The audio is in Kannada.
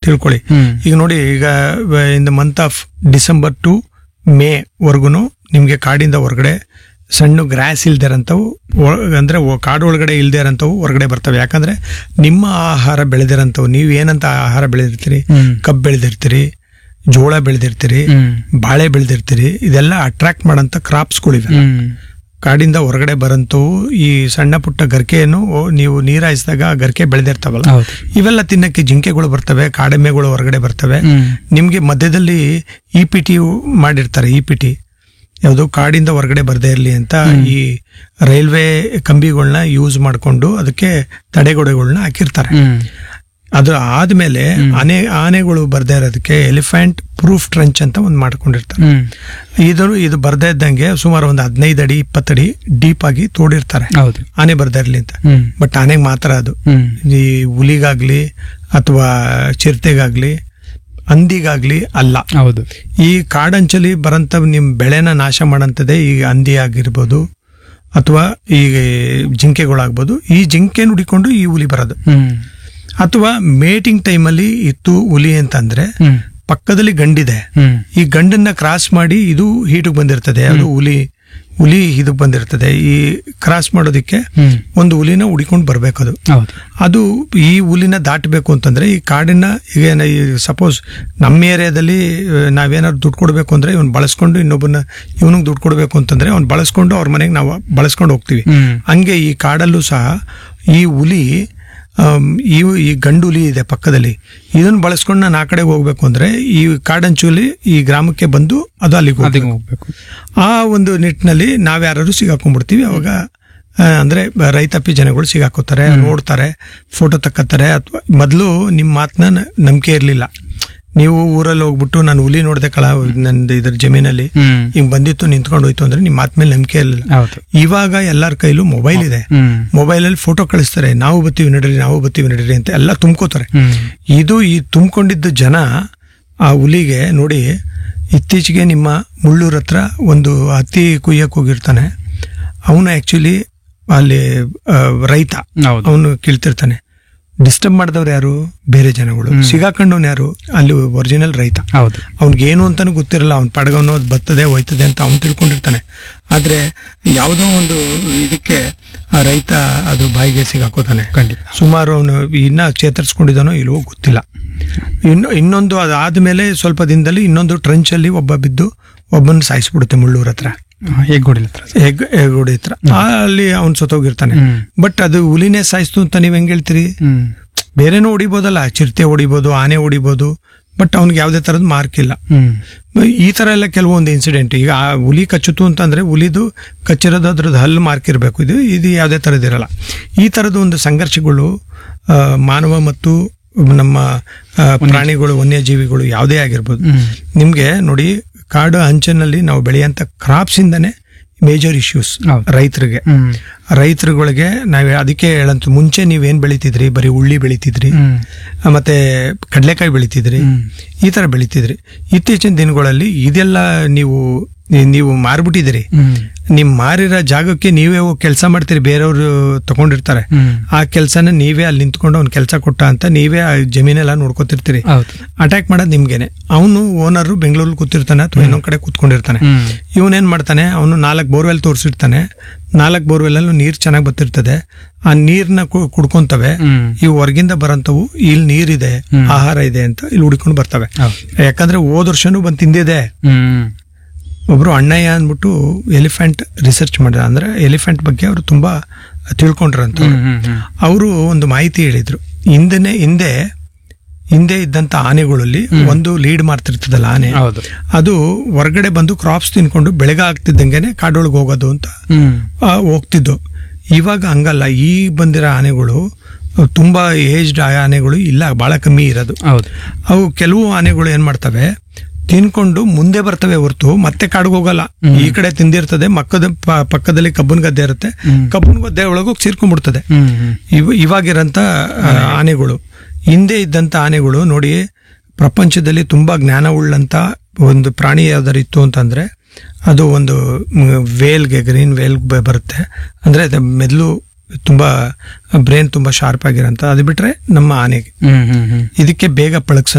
ತಿಳ್ಕೊಳ್ಳಿ ಹ್ಮ್. ಈಗ ನೋಡಿ ಈಗ in the month of December to May ವರ್ಗುನು ನಿಮ್ಗೆ ಕಾಡಿಂದ ಹೊರಗಡೆ ಸಣ್ಣ ಗ್ರಾಸ್ ಇಲ್ದೇ ಇರೋಂಥವು ಒ- ಅಂದ್ರೆ ಒ- ಕಾಡು ಒಳಗಡೆ ಇಲ್ದೇ ಇರೋಂಥವು ಹೊರಗಡೆ ಬರ್ತವೆ ಯಾಕಂದ್ರೆ ನಿಮ್ಮ ಆಹಾರ ಬೆಳೆದಿರೋಂಥವು ನೀವು ಏನಂತ ಆಹಾರ ಬೆಳೆದಿರ್ತೀರಿ ಹ್ಮ್. ಕಬ್ಬು ಬೆಳೆದಿರ್ತೀರಿ ಜೋಳ ಬೆಳೆದಿರ್ತೀರಿ ಹ್ಮ್. ಬಾಳೆ ಬೆಳೆದಿರ್ತೀರಿ ಇದೆಲ್ಲ ಅಟ್ರಾಕ್ಟ್ ಮಾಡೋಂಥ ಕ್ರಾಪ್ಸ್ಗಳಿವೆ ಹ್ಮ್. ಕಾಡಿಂದ ಹೊರಗಡೆ ಬರಂತವು ಈ ಸಣ್ಣ ಪುಟ್ಟ ಗರಿಕೆಯನ್ನು ಓ- ನೀವು ನೀರ್ ಹಾಯಿಸಿದಾಗ ಆ ಗರಿಕೆ ಬೆಳೆದಿರ್ತಾವಲ್ಲ ಹೌದು ಇವೆಲ್ಲ ತಿನ್ನಕ್ಕೆ ಜಿಂಕೆಗಳು ಬರ್ತವೆ ಕಾಡೆಮ್ಮೆಗಳು ಹೊರಗಡೆ ಬರ್ತವೆ ಹ್ಮ್. ನಿಮ್ಗೆ ಮಧ್ಯದಲ್ಲಿ ಇ ಪಿ ಟಿ ಮಾಡಿರ್ತಾರೆ ಇ ಪಿ ಟಿ ಯಾವುದು ಕಾಡಿಂದ ಹೊರಗಡೆ ಬರದೇ ಇರಲಿ ಅಂತ ಈ ರೈಲ್ವೆ ಕಂಬಿಗಳನ್ನ ಯೂಸ್ ಮಾಡಿಕೊಂಡು ಅದಕ್ಕೆ ತಡೆಗೋಡೆಗಳನ್ನ ಹಾಕಿರ್ತಾರೆ ಹ್ಮ್. ಅದು ಆದ್ಮೇಲೆ ಆನೆ ಆನೆಗಳು ಬರ್ದೇ ಇರೋದಕ್ಕೆ ಎಲಿಫೆಂಟ್ ಪ್ರೂಫ್ ಟ್ರಂಚ್ ಅಂತ ಒಂದು ಮಾಡ್ಕೊಂಡಿರ್ತಾರೆ ಹ್ಮ್. ಇದು ಇದು ಬರ್ದೇ ಇದ್ದಂಗೆ ಸುಮಾರು ಒಂದು ಹದಿನೈದು ಅಡಿ ಇಪ್ಪತ್ತಡಿ ಡೀಪ್ ಆಗಿ ತೋಡಿರ್ತಾರೆ ಹೌದು ಆನೆ ಬರ್ದೇ ಇರಲಿ ಅಂತ ಹ್ಮ್. ಬಟ್ ಆನೆಗೆ ಮಾತ್ರ ಅದು ಹ್ಮ್. ಈ ಹುಲಿಗಾಗ್ಲಿ ಅಥವಾ ಚಿರತೆಗಾಗ್ಲಿ ಹಂದಿಗಾಗ್ಲಿ ಅಲ್ಲ ಹೌದು ಈ ಕಾಡಂಚಲಿ ಬರಂತ ನಿಮ್ ಬೆಳೆನ ನಾಶ ಮಾಡಂತದೆ ಈ ಹಂದಿ ಆಗಿರ್ಬೋದು ಅಥವಾ ಈ ಜಿಂಕೆಗಳಾಗ್ಬೋದು ಈ ಜಿಂಕೆ ನುಡಿಕೊಂಡು ಈ ಹುಲಿ ಬರೋದು ಹ್ಮ್. ಅಥವಾ ಮೇಟಿಂಗ್ ಟೈಮಲ್ಲಿ ಇತ್ತು ಹುಲಿ ಅಂತಂದ್ರೆ ಹ್ಮ್. ಪಕ್ಕದಲ್ಲಿ ಗಂಡಿದೆ ಹ್ಮ್. ಈ ಗಂಡನ್ನ ಕ್ರಾಸ್ ಮಾಡಿ ಇದು ಹೀಟಿಗೆ ಬಂದಿರ್ತದೆ ಅದು ಹುಲಿ ಹುಲಿ ಇದು ಬಂದಿರ್ತದೆ ಈ ಕ್ರಾಸ್ ಮಾಡೋದಕ್ಕೆ ಹ್ಮ್. ಒಂದು ಹುಲಿನ ಹುಡಿಕೊಂಡು ಬರ್ಬೇಕು ಅದು ಹೌದು ಅದು ಈ ಹುಲಿನ ದಾಟಬೇಕು ಅಂತಂದ್ರೆ ಈ ಕಾಡಿನ ಈಗ ಸಪೋಸ್ ನಮ್ಮ ಏರಿಯಾದಲ್ಲಿ ಆ, ನಾವೇನಾದ್ರು ದುಡ್ಡು ಕೊಡಬೇಕು ಅಂದ್ರೆ ಇವ್ನು ಬಳಸ್ಕೊಂಡು ಇನ್ನೊಬ್ಬನ ಇವನಿಗೆ ದುಡ್ಡು ಕೊಡಬೇಕು ಅಂತಂದ್ರೆ ಅವ್ನು ಬಳಸ್ಕೊಂಡು ಅವ್ರ ಮನೆಗೆ ನಾವು ಬಳಸ್ಕೊಂಡು ಹೋಗ್ತೀವಿ ಹ್ಮ್. ಹಂಗೆ ಈ ಕಾಡಲ್ಲೂ ಸಹ ಈ ಹುಲಿ ಆಮ್, ಈ ಈ ಗಂಡು ಹುಲಿ ಇದೆ ಪಕ್ಕದಲ್ಲಿ ಇದನ್ನ ಬಳಸ್ಕೊಂಡು ನಾನು ಆ ಕಡೆಗೆ ಹೋಗ್ಬೇಕು ಅಂದ್ರೆ ಈ ಕಾಡಂಚುಲಿ ಈ ಗ್ರಾಮಕ್ಕೆ ಬಂದು ಅದು ಅಲ್ಲಿಗೆ ಅದಿಗೆ ಹೋಗ್ಬೇಕು. ಹೋಗ್ಬೇಕು ಆ ಒಂದು ನಿಟ್ಟಿನಲ್ಲಿ ನಾವ್ಯಾರು ಸಿಗಾಕೊಂಡ್ಬಿಡ್ತೀವಿ ಅವಾಗ ಆ, ಅಂದ್ರೆ ಬ- ರೈತಾಪಿ ಜನಗಳು ಸಿಗಾಕೋತಾರೆ ನೋಡ್ತಾರೆ ಫೋಟೋ ತಕ್ಕತ್ತಾರೆ ಅಥವಾ ಮೊದಲು ನಿಮ್ಮ ಮಾತನ್ನ ನಂಬಿಕೆ ಇರಲಿಲ್ಲ ನೀವು ಊರಲ್ಲಿ ಹೋಗ್ಬಿಟ್ಟು ನಾನು ಹುಲಿ ನೋಡ್ದೆ ಕಳ ನಂದು ಇದ್ರ ಜಮೀನಲ್ಲಿ ಹ್ಮ್. ಹಿಂಗ್ ಬಂದಿತ್ತು ನಿಂತ್ಕೊಂಡು ಹೋಯ್ತು ಅಂದ್ರೆ ನಿಮ್ಮ ಮಾತ್ ಮೇಲೆ ನಂಬಿಕೆ ಇರಲಿಲ್ಲ ಹೌದು ಇವಾಗ ಎಲ್ಲರ ಕೈಲೂ ಮೊಬೈಲ್ ಇದೆ ಹ್ಮ್. ಮೊಬೈಲಲ್ಲಿ ಫೋಟೋ ಕಳಿಸ್ತಾರೆ ನಾವು ಬತ್ತೀವಿ ನಡೀರಿ ನಾವು ಬತ್ತೀವಿ ನಡೀರಿ ಅಂತ ಎಲ್ಲ ತುಂಬ್ಕೋತಾರೆ ಹ್ಮ್. ಇದು ಈ ತುಂಬಿಕೊಂಡಿದ್ದ ಜನ ಆ ಹುಲಿಗೆ ನೋಡಿ ಇತ್ತೀಚೆಗೆ ನಿಮ್ಮ ಮುಳ್ಳೂರ್ ಹತ್ರ ಒಂದು ಹತ್ತಿ ಕುಯ್ಯಕ್ ಹೋಗಿರ್ತಾನೆ ಅವನು ಆಕ್ಚುಲಿ ಅಲ್ಲಿ ಆ, ರೈತ ಹೌದು ಅವನು ಕೇಳ್ತಿರ್ತಾನೆ ಡಿಸ್ಟರ್ಬ್ ಮಾಡಿದವ್ರು ಯಾರು ಬೇರೆ ಜನಗಳು ಸಿಗಾಕೊಂಡವ್ನು ಯಾರು ಅಲ್ಲಿ ಒರಿಜಿನಲ್ ರೈತ ಹೌದು ಅವ್ನಿಗೆ ಏನು ಅಂತಾನು ಗೊತ್ತಿರಲ್ಲ ಅವ್ನ ಪಡಗವನು ಅದು ಬರ್ತದೆ ಹೋಯ್ತದೆ ಅಂತ ಅವ್ನು ತಿಳ್ಕೊಂಡಿರ್ತಾನೆ ಆದ್ರೆ ಯಾವುದೋ ಒಂದು ಇದಕ್ಕೆ ಆ ರೈತ ಅದು ಬಾಯಿಗೆ ಸಿಗಾಕೋತಾನೆ ಖಂಡಿತ ಸುಮಾರು ಅವನು ಇನ್ನ ಚೇತರಿಸ್ಕೊಂಡಿದ್ದಾನೋ ಇಲ್ವೋ ಗೊತ್ತಿಲ್ಲ ಇನ್ನು ಇನ್ನೊಂದು ಅದಾದ್ಮೇಲೆ ಸ್ವಲ್ಪ ದಿನದಲ್ಲಿ ಇನ್ನೊಂದು ಟ್ರಂಚ್ ಅಲ್ಲಿ ಒಬ್ಬ ಬಿದ್ದು ಒಬ್ಬನ ಸಾಯಿಸ್ಬಿಡುತ್ತೆ ಮುಳ್ಳೂರ್ ಹತ್ರ ಹೇಗ್ ಹೊಡಿಲ ಹತ್ರ ಹೆಗ್ ಹೆಗ್ಗೋಡಿ ಹತ್ರ ಆ, ಅಲ್ಲಿ ಅವ್ನು ಸತ್ತೋಗಿರ್ತಾನೆ ಹ್ಮ್. ಬಟ್ ಅದು ಹುಲಿನೇ ಸಾಯಿಸ್ತು ಅಂತ ನೀವ್ ಹೆಂಗ್ ಹೇಳ್ತೀರಿ ಹ್ಮ್ ಬೇರೆನೂ ಹೊಡಿಬೋದಲ್ಲ ಚಿರತೆ ಹೊಡಿಬೋದು ಆನೆ ಹೊಡಿಬೋದು ಬಟ್ ಅವ್ನಿಗೆ ಯಾವುದೇ ತರದ ಮಾರ್ಕ್ ಇಲ್ಲ ಹ್ಮ್ ಈ ತರ ಎಲ್ಲ ಕೆಲವೊಂದು ಇನ್ಸಿಡೆಂಟ್ ಈಗ ಆ ಹುಲಿ ಕಚ್ಚುತ್ತು ಅಂತಂದ್ರೆ ಹುಲಿದು ಕಚ್ಚಿರೋದು ಅದ್ರದ್ದು ಹಲ್ಲು ಮಾರ್ಕ್ ಇರಬೇಕು ಇದು ಇದು ಯಾವುದೇ ಥರದ್ದಿರಲ್ಲ ಈ ಥರದ ಒಂದು ಸಂಘರ್ಷಗಳು ಆ, ಮಾನವ ಮತ್ತು ನಮ್ಮ ಆ, ಪ್ರಾಣಿಗಳು ವನ್ಯಜೀವಿಗಳು ಯಾವುದೇ ಆಗಿರ್ಬೋದು ಹ್ಮ್. ನಿಮ್ಗೆ ನೋಡಿ ಕಾಡು ಅಂಚಿನಲ್ಲಿ ನಾವು ಬೆಳೆಯಂತ ಕ್ರಾಪ್ಸ್ ಇಂದನೇ ಮೇಜರ್ ಇಶ್ಯೂಸ್ ಹೌದು. ರೈತರಿಗೆ ಹ್ಮ್ ರೈತರುಗಳಿಗೆ ನಾವ್ ಅದಕ್ಕೆ ಹೇಳಂತ ಮುಂಚೆ ನೀವೇನ್ ಬೆಳಿತಿದ್ರಿ ಬರೀ ಉಳ್ಳಿ ಬೆಳಿತಿದ್ರಿ ಹ್ಮ್ ಆ, ಮತ್ತೆ ಕಡಲೆಕಾಯಿ ಬೆಳಿತಿದ್ರಿ ಹ್ಮ್. ಈ ತರ ಬೆಳಿತಿದ್ರಿ ಇತ್ತೀಚಿನ ದಿನಗಳಲ್ಲಿ ಇದೆಲ್ಲ ನೀವು ನೀವು ಮಾರ್ಬಿಟ್ಟಿದ್ದೀರಿ ಹ್ಮ್ ನಿಮ್ ಮಾರಿರೋ ಜಾಗಕ್ಕೆ ನೀವೇ ಹೋಗಿ ಕೆಲಸ ಮಾಡ್ತೀರಿ ಬೇರೆಯವರು ತಗೊಂಡಿರ್ತಾರೆ ಹ್ಮ್ ಆ ಕೆಲಸನ ನೀವೇ ಅಲ್ಲಿ ನಿಂತ್ಕೊಂಡು ಅವ್ನ್ ಕೆಲಸ ಕೊಟ್ಟ ಅಂತ ನೀವೇ ಆ ಜಮೀನೆಲ್ಲ ನೋಡ್ಕೊತಿರ್ತೀರಿ ಹೌದು ಅಟ್ಯಾಕ್ ಮಾಡೋದು ನಿಮ್ಗೇನೆ ಅವನು ಓನರ್ ಬೆಂಗಳೂರಲ್ಲಿ ಕೂತಿರ್ತಾನೆ ಅಥವಾ ಇನ್ನೊಂದ್ ಕಡೆ ಕೂತ್ಕೊಂಡಿರ್ತಾನೆ ಹ್ಮ್ ಇವನೇನ್ ಮಾಡ್ತಾನೆ ಅವನು ನಾಲ್ಕು ಬೋರ್ವೆಲ್ ತೋರಿಸಿರ್ತಾನೆ ನಾಲ್ಕು ಬೋರ್ವೆಲ್ ಅಲ್ಲೂ ನೀರ್ ಚೆನ್ನಾಗಿ ಬರ್ತಿರ್ತದೆ ಆ ನೀರ್ನ ಕು- ಕುಡ್ಕೊಂತವೆ ಹ್ಮ್ ಇವು ಹೊರಗಿಂದ ಬರಂತವು ಇಲ್ಲಿ ನೀರಿದೆ ಆಹಾರ ಇದೆ ಅಂತ ಇಲ್ಲಿ ಹುಡ್ಕೊಂಡು ಬರ್ತವೆ ಹೌದು ಯಾಕಂದ್ರೆ ಹೋದ ವರ್ಷನೂ ಬಂದು ತಿಂದಿದೆ ಹ್ಮ್ ಒಬ್ರು ಅಣ್ಣಯ್ಯ ಅಂದ್ಬಿಟ್ಟು ಎಲಿಫೆಂಟ್ ರಿಸರ್ಚ್ ಮಾಡಿದ ಅಂದ್ರೆ ಎಲಿಫೆಂಟ್ ಬಗ್ಗೆ ಅವರು ತುಂಬಾ ತಿಳ್ಕೊಂಡ್ರಂತ ಹ್ಮ್ ಹ್ಮ್ ಹ್ಮ್ ಅವರು ಒಂದು ಮಾಹಿತಿ ಹೇಳಿದ್ರು ಹಿಂದೆನೆ ಹಿಂದೆ ಹಿಂದೆ ಇದ್ದಂತ ಆನೆಗಳಲ್ಲಿ ಒಂದು ಲೀಡ್ ಮಾಡ್ತಿರ್ತದಲ್ಲ ಆನೆ ಹೌದು ಅದು ಹೊರಗಡೆ ಬಂದು ಕ್ರಾಪ್ಸ್ ತಿನ್ಕೊಂಡು ಬೆಳಗ್ಗೆ ಆಗ್ತಿದ್ದಂಗೆನೆ ಕಾಡೊಳಗೆ ಹೋಗೋದು ಅಂತ ಹ್ಮ್ ಆ, ಹೋಗ್ತಿದ್ದು ಇವಾಗ ಹಂಗಲ್ಲ ಈ ಬಂದಿರೋ ಆನೆಗಳು ಅವು ತುಂಬಾ ಏಜ್ಡ್ ಆನೆಗಳು ಇಲ್ಲ ಬಹಳ ಕಮ್ಮಿ ಇರೋದು ಹೌದು ಅವು ಕೆಲವು ಆನೆಗಳು ಏನ್ ಮಾಡ್ತವೆ ತಿನ್ಕೊಂಡು ಮುಂದೆ ಬರ್ತವೆ ಹೊರತು ಮತ್ತೆ ಕಾಡಿಗೆ ಹೋಗಲ್ಲ ಈ ಕಡೆ ತಿಂದಿರ್ತದೆ ಮಕ್ಕದ ಪ- ಪಕ್ಕದಲ್ಲಿ ಕಬ್ಬನ್ ಗದ್ದೆ ಇರುತ್ತೆ ಹ್ಮ್. ಕಬ್ಬನ್ ಗದ್ದೆ ಒಳಗೋಗಿ ಸೇರ್ಕೊಂಡ್ಬಿಡ್ತದೆ ಹ್ಮ್ ಹ್ಮ್ ಇವ ಇವಾಗಿರಂತ ಆ, ಆನೆಗಳು ಹಿಂದೆ ಇದ್ದಂತ ಆನೆಗಳು ನೋಡಿ ಪ್ರಪಂಚದಲ್ಲಿ ತುಂಬಾ ಜ್ಞಾನವುಳ್ಳಂತ ಒಂದು ಪ್ರಾಣಿ ಯಾವ್ದಾರು ಇತ್ತು ಅಂತಂದ್ರೆ ಅದು ಒಂದು ವೇಲ್ಗೆ ಗ್ರೀನ್ ವೇಲ್ ಬರುತ್ತೆ ಅಂದ್ರೆ ಅದು ಮೆದುಳು ತುಂಬಾ ಬ್ರೈನ್ ತುಂಬಾ ಶಾರ್ಪ್ ಆಗಿರೋಂಥ ಅದು ಬಿಟ್ರೆ ನಮ್ಮ ಆನೆಗೆ ಹ್ಮ್ ಹ್ಮ್ ಹ್ಮ್ ಇದಕ್ಕೆ ಬೇಗ ಪಳಗ್ಸ